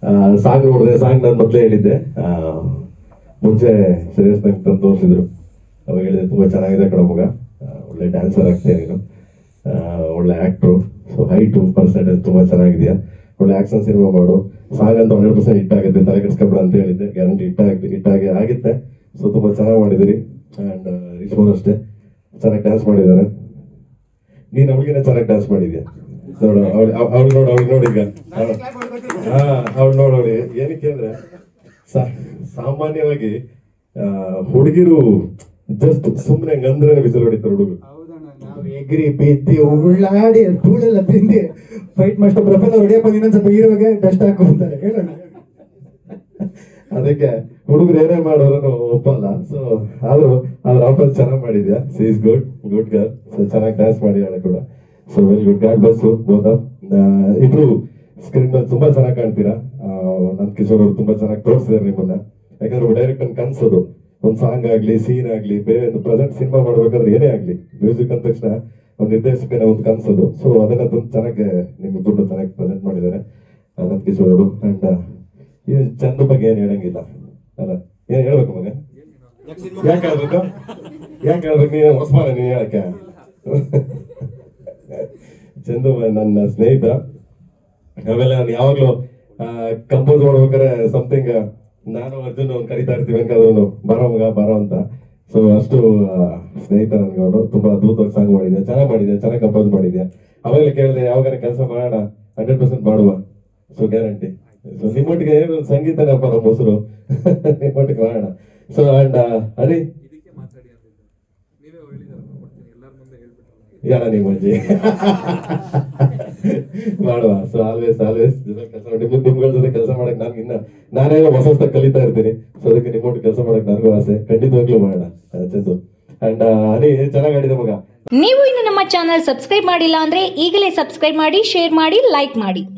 song ನೋಡಿದೆ song ನಾನು ಮೊದಲೇ ಹೇಳಿದ್ದೆ ಆ, ಮುಂಚೆ ಶ್ರೇಯಸ್ ನಂಗೆ ತಂದು ತೋರಿಸಿದ್ರು ಅವಾಗ ಹೇಳಿದೆ ತುಂಬ ಚೆನ್ನಾಗಿದೆ ಕಣ ಮಗ ಆ, ಒಳ್ಳೆ ಡ್ಯಾನ್ಸರ್ ಆಗ್ತೀಯ ನೀನು ಆ, ಒಳ್ಳೆ ಆ್ಯಕ್ಟ್ರು ಸೊ ಹೈಟು ಪರ್ಸೆಂಟೇಜ್ ತುಂಬ ಚೆನ್ನಾಗಿದೆಯಾ ಒಳ್ಳೆ ಆಕ್ಷನ್ ಸಿನಿಮಾ ಮಾಡು ಸಾಂಗ್ ಅಂತ ಹಂಡ್ರೆಡ್ ಪರ್ಸೆಂಟ್ ಹಿಟ್ ಆಗುತ್ತೆ ತಲೆ ಕೆಡಿಸ್ಕೊಬೇಡ ಅಂತ ಹೇಳಿದ್ದೆ ಗ್ಯಾರಂಟಿ ಹಿಟ್ ಆಗಿ ಹಿಟ್ ಆಗಿ ಆಗುತ್ತೆ ಸೊ ತುಂಬ ಚೆನ್ನಾಗಿ ಮಾಡಿದಿರಿ ಆ್ಯಂಡ್ ರಿಶ್ಮೋರ್ ಅಷ್ಟೇ ಚೆನ್ನಾಗಿ ಡ್ಯಾನ್ಸ್ ಮಾಡಿದ್ದಾರೆ ನೀನು ಅವಳಿಗೆನೆ ಚೆನ್ನಾಗಿ ಡ್ಯಾನ್ಸ್ ಮಾಡಿದ್ಯಾ ನೋಡು ಅವಳು ಅವಳು ನೋಡು ಅವಳು ನೋಡಿ ಈಗ ಹಾ ಅವಳು ನೋಡೋಳಿ ಏನಕ್ಕೆ ಅಂದ್ರೆ ಸಾ- ಸಾಮಾನ್ಯವಾಗಿ ಆ, ಹುಡುಗಿರು ಜಸ್ಟ್ ಸುಮ್ಮನೆ ಹಂಗಂದ್ರೆ ಬಿಸಿಲು ಹೊಡಿತಾರೆ ಹುಡುಗರು ಹೌದಣ್ಣ ನಾವು ಎಗ್ರಿ ಬಿದ್ದಿ ಉಳ್ಳಾಡಿ ಧೂಳೆಲ್ಲ ತಿಂದಿ ಫೈಟ್ ಮಾಸ್ಟರ್ ಪ್ರೊಫೆಸರ್ ಹೊಡಿಯಪ್ಪ ಇನ್ನೊಂದ್ ಸ್ವಲ್ಪ ಹೀರೋಗೆ ಡಸ್ಟ್ ಹಾಕೊಂತಾರೆ ಹೇಳೋಣ ಅದಕ್ಕೆ ಹುಡುಗರು ಏನೇ ಮಾಡಿದ್ರು ಒಪ್ಪಲ್ಲ ಸೊ ಆದ್ರೂ ಅದ್ರ ಆಫರ್ ಚೆನ್ನಾಗಿ ಮಾಡಿದ್ಯಾ she is good good girl so ಚೆನ್ನಾಗಿ ಡ್ಯಾನ್ಸ್ ಮಾಡಿದಾಳೆ ಕೂಡ ಸೊ ವೆರಿ ಗುಡ್ ಗಾಡ್ ಬಸ್ ಬೋತ ಇಬ್ರು ಸ್ಕ್ರೀನ್ ಮೇಲೆ ತುಂಬಾ ಚೆನ್ನಾಗಿ ಕಾಣ್ತೀರಾ ಆ, ನನ್ ಕಿಶೋರ್ ಅವರು ತುಂಬಾ ಚೆನ್ನಾಗಿ ತೋರಿಸಿದಾರೆ ನಿಮ್ಮನ್ನ ಯಾಕಂದ್ರೆ ಡೈರೆಕ್ಟ್ ಅನ್ ಕನ್ಸೋದು ಒಂದ್ ಸಾಂಗ್ ಆಗ್ಲಿ ಸೀನ್ ಆಗ್ಲಿ ಬೇರೆ ಒಂದು ಪ್ರೆಸೆಂಟ್ ಸಿನಿಮಾ ಮಾಡ್ಬೇಕಾದ್ರೆ ಏನೇ ಆಗ್ಲಿ ಮ್ಯೂಸಿಕ್ ಅಂದ ತಕ್ಷಣ ಒಂದು ನಿರ್ದೇಶಕನ ಒಂದು ಕನ್ಸೋದು ಸೊ ಅದನ್ನ ತುಂಬ ಚೆನ್ನಾಗಿ ನಿಮ್ಮಿಬ್ಬರು ಚೆನ್ನಾಗಿ ಪ್ರೆಸೆಂಟ್ ಮಾಡಿದ್ದಾರೆ ಅನಂತ್ ಕಿಶೋರ್ ಅವರು ಅಂಡ್ ಈ ಚಂದ ಬಗ್ಗೆ ಏನ್ ಹೇಳಂಗಿಲ್ಲ ಅಲ್ಲ ಏನ್ ಹೇಳ್ಬೇಕು ಮಗ ಯಾಕೆ ಹೇಳ್ಬೇಕು ಯಾಕೆ ಹೇಳ್ಬೇಕು ನೀನು ಹೊಸಮಾನ ನೀನ್ ಹೇಳಕ್ಕೆ ಚಂದು ನನ್ನ ಸ್ನೇಹಿತ ಆಮೇಲೆ ನಾನು ಯಾವಾಗ್ಲೂ ಕಂಪೋಸ್ ಮಾಡ್ಬೇಕಾದ್ರೆ ಸಮಥಿಂಗ್ ನಾನು ಅರ್ಜುನ್ ಅವ್ನು ಕರಿತಾ ಇರ್ತೀವಿ ಬೇಕಾದ್ರೂ ಬಾರೋ ಮಗ ಬಾರೋ ಅಂತ ಸೊ ಅಷ್ಟು ಆ, ಸ್ನೇಹಿತ ನನಗೆ ಅವನು ತುಂಬಾ ಅದ್ಭುತವಾಗಿ ಸಾಂಗ್ ಮಾಡಿದ್ದೆ ಚೆನ್ನಾಗಿ ಮಾಡಿದ್ದೆ ಚೆನ್ನಾಗಿ ಕಂಪೋಸ್ ಮಾಡಿದ್ದೆ ಅವಾಗಲೇ ಕೇಳಿದೆ ಯಾವಾಗಾರ ಕೆಲಸ ಮಾಡೋಣ ಹಂಡ್ರೆಡ್ ಪರ್ಸೆಂಟ್ ಮಾಡುವ ಸೊ ಗ್ಯಾರಂಟಿ ಸೊ ನಿಮ್ಮೊಟ್ಟಿಗೆ ಏನು ಸಂಗೀತನಪ್ಪ ನಮ್ಮ ಹೆಸರು ನಿಮ್ಮೊಟ್ಟಿಗೆ ಮಾಡೋಣ ಸೊ ಅಂಡ್ ಅರಿ ಇದಕ್ಕೆ ಮಾತಾಡಿ ಅಂತಿದ್ದೆ ನೀವೇ ಹೇಳಿದಾರೆ ಮಾಡ್ತೀನಿ ಎಲ್ಲರ ಮುಂದೆ ಹೇಳ್ಬಿಟ್ರಲ್ಲ ಯಾರ ನಿಮ್ಮ ಅಜ್ಜಿ ಮಾಡುವ ಸೊ ಆಲ್ವೇಸ್ ಆಲ್ವೇಸ್ ಕೆಲಸ ಮಾಡಿ ನಿಮ್ ನಿಮ್ಗಳ ಜೊತೆ ಕೆಲಸ ಮಾಡಕ್ ನಾನು ಇನ್ನ ನಾನೇನೋ ಹೊಸ ಹೊಸ ಕಲಿತಾ ಇರ್ತೀನಿ ಸೊ ಅದಕ್ಕೆ ನಿಮ್ಮೊಟ್ಟು ಕೆಲಸ ಮಾಡಕ್ ನನಗೂ ಆಸೆ ಖಂಡಿತವಾಗ್ಲೂ ಮಾಡೋಣ ಆ, ಚಂದು ಅಂಡ್ ಹನಿ ಚೆನ್ನಾಗಿ ಆಡಿದೆ ಮಗ ನೀವು ಇನ್ನು ನಮ್ಮ ಚಾನಲ್ ಸಬ್ಸ್ಕ್ರೈಬ್ ಮಾಡಿಲ್ಲ ಅಂದ್ರೆ ಈಗಲೇ ಸಬ್ಸ್ಕ್ರೈಬ್ ಮಾಡಿ ಶೇರ್ ಮಾಡಿ ಲೈಕ್ ಮಾಡಿ